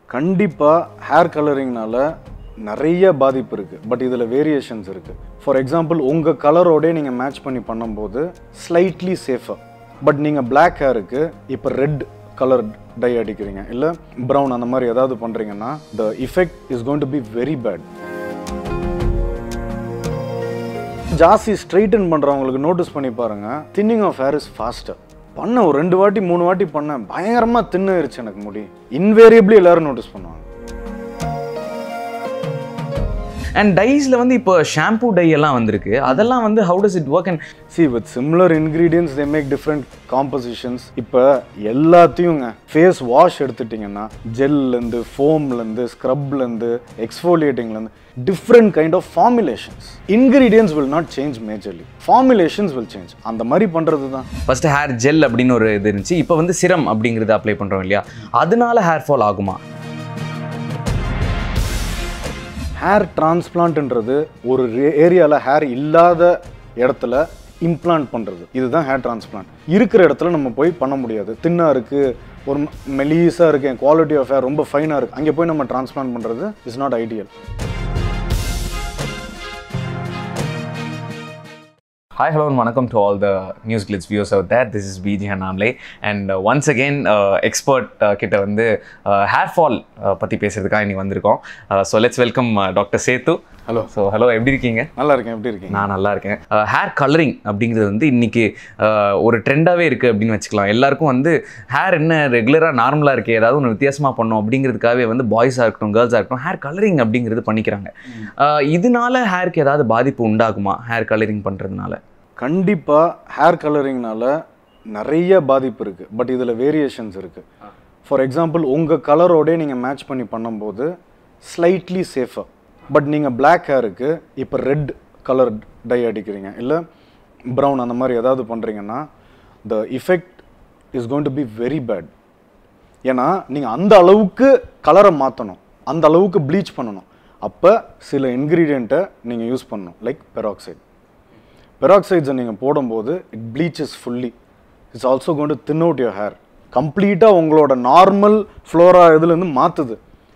கண்டிப்பாக ஹேர் கலரிங்னால நிறைய பாதிப்பு இருக்குது பட் இதில் வேரியேஷன்ஸ் இருக்குது ஃபார் எக்ஸாம்பிள் உங்கள் கலரோடே நீங்கள் மேட்ச் பண்ணி பண்ணும்போது ஸ்லைட்லி சேஃபாக பட் நீங்கள் Black ஹேருக்கு இப்போ ரெட் கலர் டை அடிக்கிறீங்க இல்லை ப்ரௌன் அந்த மாதிரி ஏதாவது பண்ணுறீங்கன்னா the effect is going to be very bad ஜாஸ்தி ஸ்ட்ரைட்டன் பண்ணுறவங்களுக்கு நோட்டீஸ் பண்ணி பாருங்க thinning of hair is faster பண்ண ஒரு ரெண்டு வாட்டி மூணு வாட்டி பண்ணேன் பயங்கரமாக தின்னுருச்சு எனக்கு முடி இன்வேரியபிளி எல்லாரும் நோட்டீஸ் பண்ணுவாங்க அண்ட் டைஸ்ல வந்து இப்போ ஷாம்பூ டை எல்லாம் வந்திருக்கு அதெல்லாம் வந்து how does it work and see with similar ingredients they make different compositions இப்போ எல்லாத்தையுங்க ஃபேஸ் வாஷ் எடுத்துட்டிங்கன்னா ஜெல்லேருந்து ஃபோம்லேருந்து ஸ்க்ரப்லேருந்து எக்ஸ்ஃபோலியேட்டிங்லேருந்து different kind of formulations ingredients will not change majorly formulations will change அந்த மாதிரி பண்ணுறது தான் ஃபர்ஸ்ட் ஹேர் ஜெல் அப்படின்னு ஒரு இது இருந்துச்சு இப்போ வந்து சிரம் அப்படிங்கிறத அப்ளை பண்றோம் இல்லையா அதனால ஹேர் ஃபால் ஆகுமா ஹேர் டிரான்ஸ்பிளான்ட்ன்றது ஒரு ஏரியாவில் ஹேர் இல்லாத இடத்துல இம்ப்ளான்ட் பண்ணுறது இதுதான் ஹேர் டிரான்ஸ்பிளான்ட் இருக்கிற இடத்துல நம்ம போய் பண்ண முடியாது தின்னா இருக்குது ஒரு மெலீஸாக இருக்குது என் குவாலிட்டி ஆஃப் ஹேர் ரொம்ப ஃபைனாக இருக்குது அங்கே போய் நம்ம டிரான்ஸ்பிளான்ட் பண்ணுறது is not ideal hi hello வணக்கம் to all the news glitz views out that this is பிஜி ஹனாம்லே அண்ட் ஒன்ஸ் அகெயின் எக்ஸ்பர்ட் கிட்ட வந்து ஹேர் ஃபால் பற்றி பேசுறதுக்காக இன்னைக்கு வந்திருக்கோம் so let's welcome doctor Sethu hello so hello எப்படி இருக்கீங்க நல்லா இருக்கேன் எப்படி இருக்கீங்க நான் நல்லா இருக்கேன் ஹேர் கலரிங் அப்படிங்கிறது வந்து இன்னைக்கு அஹ், ஒரு ட்ரெண்டாகவே இருக்குது அப்படின்னு வச்சுக்கலாம் எல்லாருக்கும் வந்து ஹேர் என்ன ரெகுலராக நார்மலாக இருக்கே ஏதாவது ஒன்று வித்தியாசமாக பண்ணோம் அப்படிங்கிறதுக்காகவே வந்து பாய்ஸாக இருக்கட்டும் கேர்ள்ஸாக இருக்கட்டும் ஹேர் கலரிங் அப்படிங்கிறது பண்ணிக்கிறாங்க அஹ், இதனால ஹேருக்கு ஏதாவது பாதிப்பு உண்டாகுமா ஹேர் கலரிங் பண்ணுறதுனால கண்டிப்பாக ஹேர் கலரிங்னால நிறைய பாதிப்பு இருக்குது பட் இதில் வேரியேஷன்ஸ் இருக்குது ஃபார் எக்ஸாம்பிள் உங்கள் கலரோடே நீங்கள் மேட்ச் பண்ணி பண்ணும்போது ஸ்லைட்லி சேஃபாக பட் நீங்கள் Black ஹேருக்கு இப்போ ரெட் கலர் டை அடிக்கிறீங்க இல்லை ப்ரௌன் அந்த மாதிரி ஏதாவது பண்ணுறீங்கன்னா the effect is going to be very bad ஏன்னா நீங்கள் அந்த அளவுக்கு கலரை மாற்றணும் அந்த அளவுக்கு ப்ளீச் பண்ணணும் அப்போ சில இன்க்ரீடியண்ட்டை நீங்கள் யூஸ் பண்ணணும் லைக் பெராக்சைட் பெராக்சைட்ஸை நீங்கள் போடும்போது it bleaches fully it's also gonna thin out your hair ஹேர் கம்ப்ளீட்டாக உங்களோட நார்மல் ஃப்ளோரா இதுலேருந்து மாற்றுது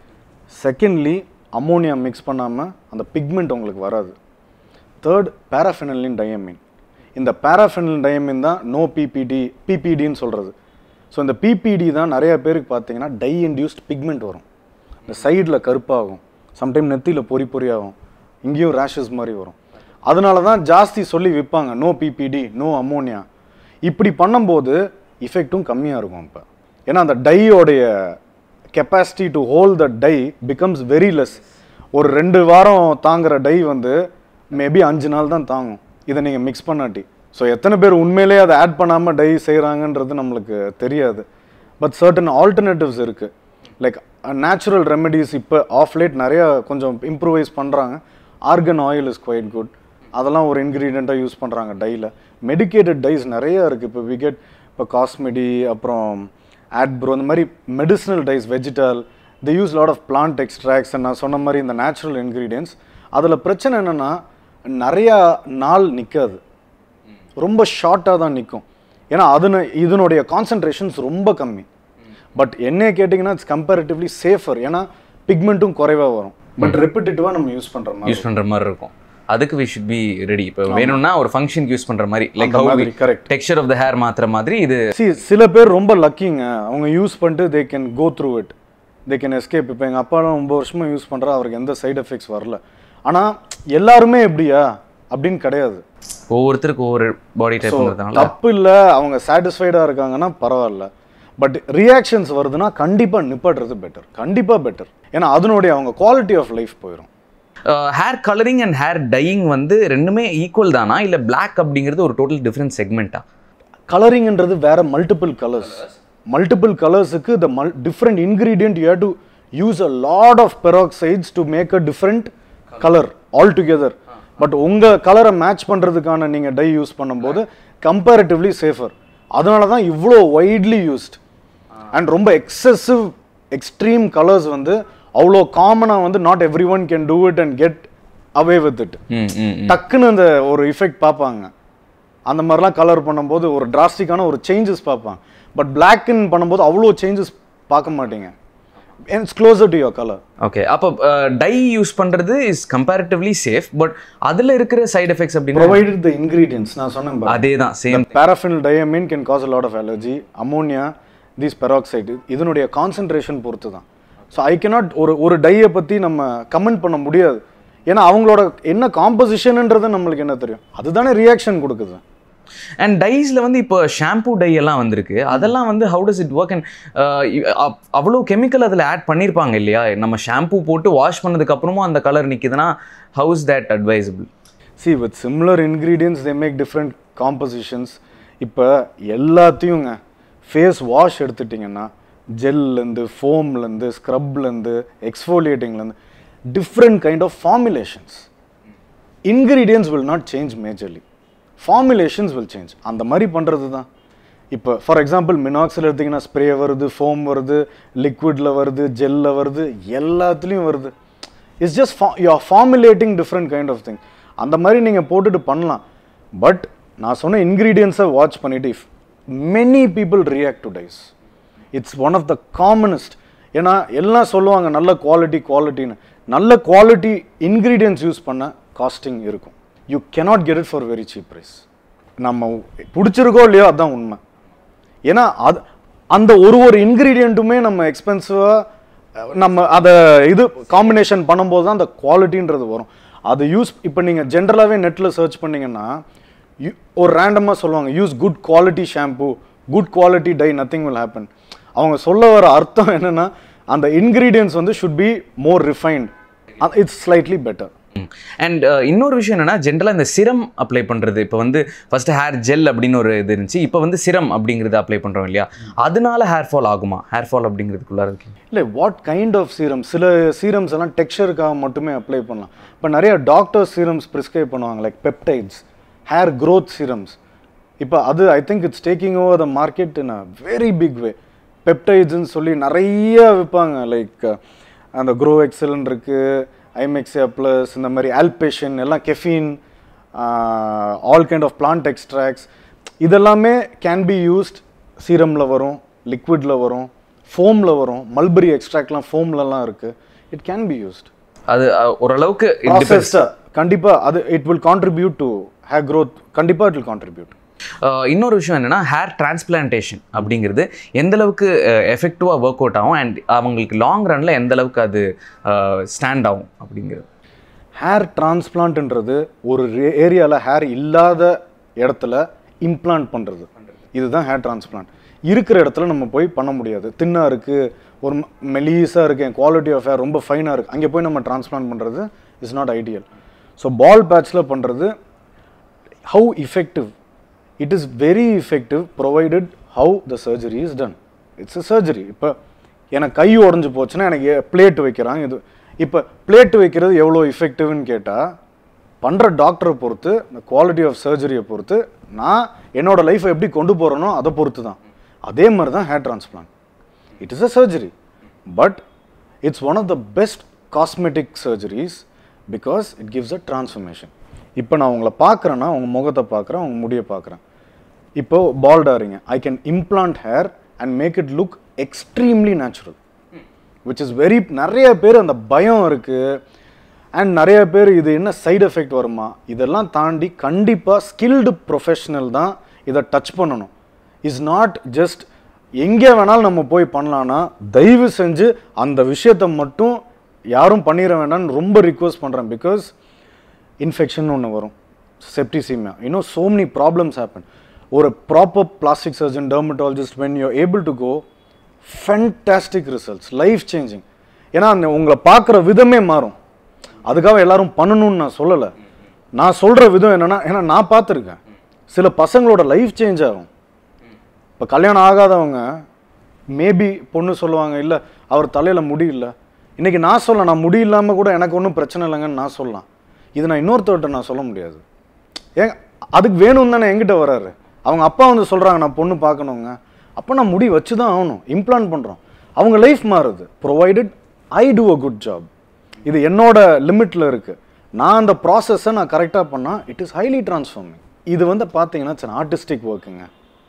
செகண்ட்லி அம்மோனியா மிக்ஸ் பண்ணாமல் அந்த பிக்மெண்ட் உங்களுக்கு வராது தேர்ட் பேராஃபெனலின் டயமின் இந்த பேராஃபெனலின் டயமின் தான் நோ பிபிடி பிபிடின்னு சொல்கிறது ஸோ இந்த பிபிடி தான் நிறைய பேருக்கு பார்த்தீங்கன்னா டை இன்டியூஸ்ட் பிக்மெண்ட் வரும் இந்த சைடில் கருப்பாகும் சம்டைம் நெத்தியில் பொறி பொறியாகும் இங்கேயும் ரேஷஸ் மாதிரி வரும் அதனால தான் ஜாஸ்தி சொல்லி விற்பாங்க நோ பிபிடி நோ அம்மோனியா இப்படி பண்ணும்போது இஃபெக்ட்டும் கம்மியாக இருக்கும் இப்போ ஏன்னா அந்த டையோடைய capacity to hold the dye becomes very less ஒரு ரெண்டு வாரம் தாங்குற டை வந்து மேபி அஞ்சு நாள் தான் தாங்கும் இதை நீங்கள் மிக்ஸ் பண்ணாட்டி ஸோ எத்தனை பேர் உண்மையிலேயே அதை ஆட் பண்ணாமல் டை செய்கிறாங்கன்றது நம்மளுக்கு தெரியாது பட் சர்டன் ஆல்டர்னேட்டிவ்ஸ் இருக்குது லைக் நேச்சுரல் ரெமெடிஸ் இப்போ ஆஃப் லேட் நிறையா கொஞ்சம் இம்ப்ரூவைஸ் பண்ணுறாங்க argan oil is quite good அதெல்லாம் ஒரு இன்க்ரீடியண்ட்டாக யூஸ் பண்ணுறாங்க டையில் மெடிக்கேட்டட் டைஸ் நிறைய இருக்குது இப்போ விகெட் இப்போ காஸ்மெடி அப்புறம் ஆட்ப்ரோ இந்த மாதிரி medicinal dyes vegetal they use lot of plant extracts நான் சொன்ன மாதிரி இந்த நேச்சுரல் இன்க்ரீடியன்ஸ் அதில் பிரச்சனை என்னென்னா நிறையா நாள் நிற்காது ரொம்ப ஷார்ட்டாக தான் நிற்கும் ஏன்னா அதுன இதனுடைய கான்சன்ட்ரேஷன்ஸ் ரொம்ப கம்மி பட் என்னைய கேட்டிங்கன்னா இட்ஸ் கம்பேரிட்டிவ்லி சேஃபர் ஏன்னா பிக்மெண்ட்டும் குறைவாக வரும் பட் ரெப்பிட்டேட்டிவாக நம்ம யூஸ் பண்ணுற மாதிரி யூஸ் பண்ணுற மாதிரி இருக்கும் அதுக்கு வி ஷுட் பி ரெடி இப்போ வேணும்னா ஒரு ஃபங்க்ஷனுக்கு யூஸ் பண்ணுற மாதிரி லைக் அந்த மாதிரி, correct. Texture of the hair மாத்துற மாதிரி இது சி சில பேர் ரொம்ப லக்கிங்க அவங்க யூஸ் பண்ணிட்டு they can go through it they can escape இப்போ எங்கள் அப்பாலாம் ரொம்ப வருஷமாக யூஸ் பண்ணுறா அவருக்கு எந்த சைடு எஃபெக்ட்ஸ் வரல ஆனால் எல்லாருமே எப்படியா அப்படின்னு கிடையாது ஒவ்வொருத்தருக்கு ஒவ்வொரு பாடி ஸோ டைப்ன்றதுனால தப்பு இல்லை அவங்க சாட்டிஸ்ஃபைடாக இருக்காங்கன்னா பரவாயில்ல பட் ரியாக்ஷன்ஸ் வருதுன்னா கண்டிப்பாக நிப்பாட்டுறது பெட்டர் கண்டிப்பாக பெட்டர் ஏன்னா அதனுடைய அவங்க குவாலிட்டி ஆஃப் லைஃப் போயிடும் hair colouring and hair dyeing வந்து ரெண்டுமே ஈக்குவல் தானா இல்லை Black அப்படிங்கிறது ஒரு டோட்டல் டிஃப்ரெண்ட் செக்மெண்ட்டா கலரிங்ன்றது வேற மல்டிபிள் கலர்ஸ் மல்டிபிள் கலர்ஸுக்கு த மல் different ingredient you to use a lot of peroxides to make a different colour all together but உங்கள் கலரை மேட்ச் பண்ணுறதுக்கான நீங்கள் டை யூஸ் பண்ணும்போது கம்பேரிட்டிவ்லி சேஃபர் அதனால தான் இவ்வளோ வைட்லி யூஸ்ட் அண்ட் ரொம்ப எக்ஸசிவ் எக்ஸ்ட்ரீம் கலர்ஸ் வந்து அவ்வளோ காமனாக வந்து not every one can do it and get away with it hmm hmm டக்குன்னு அந்த ஒரு இஃபெக்ட் பார்ப்பாங்க அந்த மாதிரிலாம் கலர் பண்ணும்போது ஒரு டிராஸ்டிக்கான ஒரு சேஞ்சஸ் பார்ப்பாங்க பட் பிளாக்னு பண்ணும்போது அவ்வளோ சேஞ்சஸ் பார்க்க மாட்டீங்க it's closer to your colour okay அப்போ டை யூஸ் பண்ணுறது இஸ் கம்பேரிட்டிவ்லி சேஃப் பட் அதில் இருக்கிற சைடு எஃபெக்ட்ஸ் அப்படின்னா ப்ரொவைடட் த இன்கிரீடியன்ஸ் நான் சொன்னேன் பாரு. அதே தான் same paraffin diamine can cause a lot of allergy ammonia these peroxide இதனுடைய கான்சென்ட்ரேஷன் பொறுத்து தான் ஸோ ஐ cannot ஒரு ஒரு டையை பற்றி நம்ம கமெண்ட் பண்ண முடியாது ஏன்னா அவங்களோட என்ன காம்போசிஷன்ன்றது நம்மளுக்கு என்ன தெரியும் அதுதானே ரியாக்ஷன் கொடுக்குது அண்ட் டைஸில் வந்து இப்போ ஷாம்பூ டை எல்லாம் வந்திருக்கு அதெல்லாம் வந்து how does it work and அவ்வளோ கெமிக்கல் அதில் ஆட் பண்ணியிருப்பாங்க இல்லையா நம்ம ஷாம்பூ போட்டு வாஷ் பண்ணதுக்கு அப்புறமும் அந்த கலர் நிற்குதுன்னா how is that advisable see with similar ingredients they make different compositions இப்போ எல்லாத்தையுங்க ஃபேஸ் வாஷ் எடுத்துட்டிங்கன்னா ஜெல்லேருந்து ஃபோம்லேருந்து ஸ்க்ரப்லேருந்து எக்ஸ்ஃபோலியேட்டிங்லேருந்து different kind of formulations ingredients will not change majorly formulations will change அந்த மாதிரி பண்ணுறது தான் இப்போ ஃபார் எக்ஸாம்பிள் மினாக்ஸில் எடுத்திங்கன்னா ஸ்ப்ரே வருது ஃபோம் வருது லிக்விடில் வருது ஜெல்லில் வருது எல்லாத்துலேயும் வருது இட்ஸ் ஜஸ்ட் ஃபா you are formulating different kind of thing அந்த மாதிரி நீங்கள் போட்டுட்டு பண்ணலாம் பட் நான் சொன்ன இன்க்ரீடியன்ஸை வாட்ச் பண்ணிவிட்டு if many people react to dyes it's one of the commonest ஏன்னா எல்லாம் சொல்லுவாங்க நல்ல குவாலிட்டி குவாலிட்டின்னு நல்ல குவாலிட்டி இன்க்ரீடியன்ஸ் யூஸ் பண்ண காஸ்டிங் இருக்கும் you cannot get it for very cheap price நம்ம பிடிச்சிருக்கோ இல்லையோ அதுதான் உண்மை ஏன்னா அது அந்த ஒரு ஒரு இன்க்ரீடியண்ட்டுமே நம்ம எக்ஸ்பென்சிவாக நம்ம அதை இது காம்பினேஷன் பண்ணும்போது தான் அந்த குவாலிட்டின்றது வரும் அது யூஸ் இப்போ நீங்கள் ஜென்ரலாகவே நெட்டில் சர்ச் பண்ணீங்கன்னா you- ஒரு ரேண்டமாக சொல்லுவாங்க use good quality shampoo good quality dye nothing will happen அவங்க சொல்ல வர அர்த்தம் என்னன்னா அந்த இன்க்ரீடியன்ஸ் வந்து should be more refined it's slightly better and இன்னொரு விஷயம் என்னன்னா ஜென்ரலாக இந்த சிரம் அப்ளை பண்ணுறது இப்போ வந்து ஃபர்ஸ்ட் ஹேர் ஜெல் அப்படின்னு ஒரு இது இருந்துச்சு இப்போ வந்து சிரம் அப்படிங்கிறது அப்ளை பண்ணுறோம் இல்லையா அதனால ஹேர் ஃபால் ஆகுமா ஹேர் ஃபால் அப்படிங்கிறதுக்குள்ளார இருக்கு இல்லை வாட் கைண்ட் ஆஃப் சீரம் சில சீரம்ஸ் எல்லாம் டெக்ஸ்சருக்காக மட்டுமே அப்ளை பண்ணலாம் இப்போ நிறைய டாக்டர் சீரம்ஸ் ப்ரிஸ்கிரைப் பண்ணுவாங்க like peptides hair growth serums இப்போ அது I think it's taking over the market in a very big way பெப்டைட்ஸ்ன்னு சொல்லி நிறைய விற்பாங்க லைக் அந்த க்ரோ எக்ஸலன் இருக்குது ஐமெக்ஸியா ப்ளஸ் இந்த மாதிரி ஆல்பேஷன் எல்லாம் caffeine all kind of plant extracts இதெல்லாமே கேன் பி யூஸ்ட் சீரமில் வரும் லிக்விடில் வரும் ஃபோமில் வரும் மல்பரி எக்ஸ்ட்ராக்ட்லாம் ஃபோம்லலாம் இருக்குது இட் கேன் பி யூஸ்ட் அது அஹ், ஓரளவுக்கு it depends. ப்ராசஸ்டாக கண்டிப்பாக அது it will contribute to hair growth கண்டிப்பாக இட் வில் கான்ட்ரிபியூட் அஹ், இன்னொரு விஷயம் என்னன்னா ஹேர் டிரான்ஸ்பிளான்டேஷன் அப்படிங்கிறது எந்த அளவுக்கு எஃபெக்டிவாக ஒர்க் அவுட் ஆகும் அண்ட் அவங்களுக்கு லாங் ரன்ல எந்த அளவுக்கு அது ஸ்டாண்ட் ஆகும் அப்படிங்கிறது ஹேர் டிரான்ஸ்பிளான்ட்ன்றது ஒரு ஏரியாவில் ஹேர் இல்லாத இடத்துல இம்ப்ளான்ட் பண்ணுறது இதுதான் ஹேர் டிரான்ஸ்பிளான்ட் இருக்கிற இடத்துல நம்ம போய் பண்ண முடியாது தின்னாக இருக்குது ஒரு மெலீஸாக இருக்குது என் குவாலிட்டி ஆஃப் ஹேர் ரொம்ப ஃபைனாக இருக்குது அங்கே போய் நம்ம டிரான்ஸ்பிளான்ட் பண்ணுறது is not ideal so bald பேட்ச்சில் பண்ணுறது how effective it is very effective provided how the surgery is done it's a surgery இப்போ எனக்கு கை உடஞ்சு போச்சுன்னா எனக்கு பிளேட் வைக்கிறாங்க இது இப்போ பிளேட் வைக்கிறது எவ்வளோ இஃபெக்டிவ்னு கேட்டால் பண்ணுற டாக்டரை பொறுத்து இந்த குவாலிட்டி ஆஃப் சர்ஜரியை பொறுத்து நான் என்னோட லைஃப்பை எப்படி கொண்டு போகிறேனோ அதை பொறுத்து தான் அதே மாதிரி தான் hair transplant it is a surgery but it's one of the best cosmetic surgeries because it gives a transformation இப்போ நான் உங்களை பார்க்குறேன்னா உங்கள் முகத்தை பார்க்குறேன் உங்கள் முடியை பார்க்குறேன் இப்போ பால்டாரிங்க I can implant hair and make it look extremely natural which is very நிறைய பேர் அந்த பயம் இருக்குது அண்ட் நிறைய பேர் இது என்ன சைடு எஃபெக்ட் வருமா இதெல்லாம் தாண்டி கண்டிப்பாக ஸ்கில்டு ப்ரொஃபஷனல் தான் இதை டச் பண்ணணும் இஸ் நாட் ஜஸ்ட் எங்கே வேணாலும் நம்ம போய் பண்ணலான்னா தயவு செஞ்சு அந்த விஷயத்தை மட்டும் யாரும் பண்ணிட வேண்டாம்னு ரொம்ப ரிக்வஸ்ட் பண்ணுறேன் பிகாஸ் இன்ஃபெக்ஷன் ஒன்று வரும் செப்டிசீமியா இன்னும் so many ப்ராப்ளம்ஸ் ஹேப்பன் ஒரு proper plastic surgeon dermatologist when you able to go fantastic results life changing ஏன்னா அந்த உங்களை பார்க்குற விதமே மாறும் அதுக்காக எல்லாரும் பண்ணணும்னு நான் சொல்லலை நான் சொல்கிற விதம் என்னென்னா ஏன்னா நான் பார்த்துருக்கேன் சில பசங்களோட லைஃப் சேஞ்ச் ஆகும் இப்போ கல்யாணம் ஆகாதவங்க மேபி பொண்ணு சொல்லுவாங்க இல்லை அவர் தலையில் முடி இல்லை இன்றைக்கி நான் சொல்ல நான் முடி இல்லாமல் கூட எனக்கு ஒன்றும் பிரச்சனை இல்லைங்கன்னு நான் சொல்லலாம் இது நான் இன்னொருத்தர்கிட்ட நான் சொல்ல முடியாது ஏன் அதுக்கு வேணும் தானே என்கிட்ட வராரு அவங்க அப்பா வந்து சொல்கிறாங்க நான் பொண்ணு பார்க்கணுங்க அப்போ நான் முடி வச்சு தான் ஆகணும் இம்ப்ளான்ட் பண்ணுறோம் அவங்க லைஃப் மாறுது provided I do a good job இது என்னோட லிமிட்டில் இருக்குது நான் அந்த ப்ராசஸை நான் கரெக்டாக பண்ணால் இட் இஸ் ஹைலி டிரான்ஸ்ஃபார்மிங் இது வந்து பார்த்தீங்கன்னா இட்ஸ் ஆர்டிஸ்டிக் ஒர்க்குங்க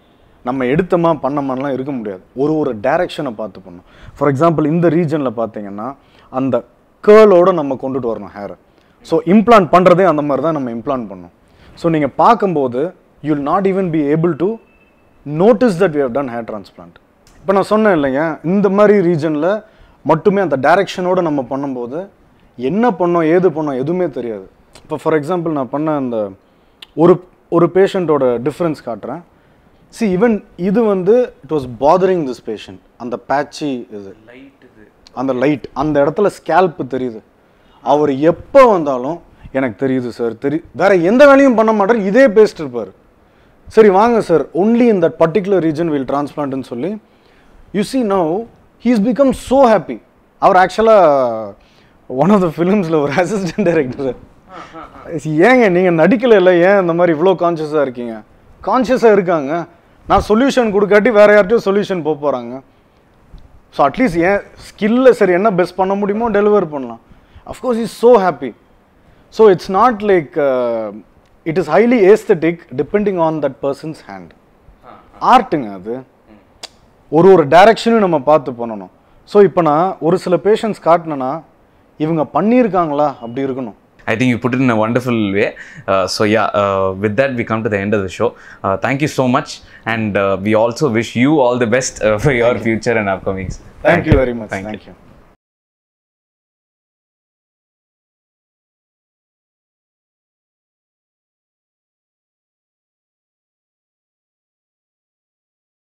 நம்ம எடுத்தோமா பண்ணோமான்லாம் இருக்க முடியாது ஒரு ஒரு டைரக்ஷனை பார்த்து பண்ணணும் ஃபார் எக்ஸாம்பிள் இந்த ரீஜனில் பார்த்தீங்கன்னா அந்த கேர்ளோட நம்ம கொண்டுட்டு வரணும் ஹேரை ஸோ இம்ப்ளான்ட் பண்ணுறதே அந்த மாதிரி தான் நம்ம இம்ப்ளான்ட் பண்ணணும் ஸோ நீங்கள் பார்க்கும்போது you will not even be able to notice that we have done hair transplant இப்போ நான் சொன்னேன் இல்லைங்க இந்த மாதிரி ரீஜனில் மட்டுமே அந்த டைரக்ஷனோட நம்ம பண்ணும்போது என்ன பண்ணோம் ஏது பண்ணோம் எதுவுமே தெரியாது இப்போ ஃபார் எக்ஸாம்பிள் நான் பண்ண அந்த ஒரு ஒரு பேஷண்ட்டோட டிஃப்ரென்ஸ் காட்டுறேன் சி ஈவன் இது வந்து it was bothering this patient அந்த பேட்சி இது அந்த லைட் அந்த இடத்துல ஸ்கேல்ப் தெரியுது அவர் எப்போ வந்தாலும் எனக்கு தெரியுது சார் தெரி வேற எந்த வேலையும் பண்ண மாட்டார் இதே பேசிட்டு இருப்பார் சரி வாங்க sir only in that particular region will டிரான்ஸ்பிளான்ட்னு சொல்லி you see now he's become so happy அவர் ஆக்சுவலாக ஒன் ஆஃப் த ஃபிலிம்ஸில் ஒரு அசிஸ்டன்ட் டைரக்டர் ஏங்க நீங்கள் நடிக்கல இல்லை ஏன் இந்த மாதிரி இவ்வளோ கான்ஷியஸாக இருக்கீங்க கான்ஷியஸாக இருக்காங்க நான் சொல்யூஷன் கொடுக்காட்டி வேற யார்ட்டையும் சொல்யூஷன் போக போகிறாங்க ஸோ அட்லீஸ்ட் ஏன் ஸ்கில்ல சரி என்ன பெஸ்ட் பண்ண முடியுமோ டெலிவர் பண்ணலாம் of course is so happy so it's not like it is highly aesthetic depending on that person's hand ஆர்ட்டுங்க அது ஒரு ஒரு டைரக்ஷனையும் நம்ம பார்த்து பண்ணணும் ஸோ இப்போ நான் ஒரு சில பேஷண்ட்ஸ் காட்டினேன்னா இவங்க பண்ணியிருக்காங்களா அப்படி இருக்கணும் I think you put it in a wonderful way. Uh, so yeah, uh, with that we come to the end of the show. Uh, thank you so much, and uh, we also wish you all the best uh, for your future and upcomings. Thank you very much Thank you. Thank you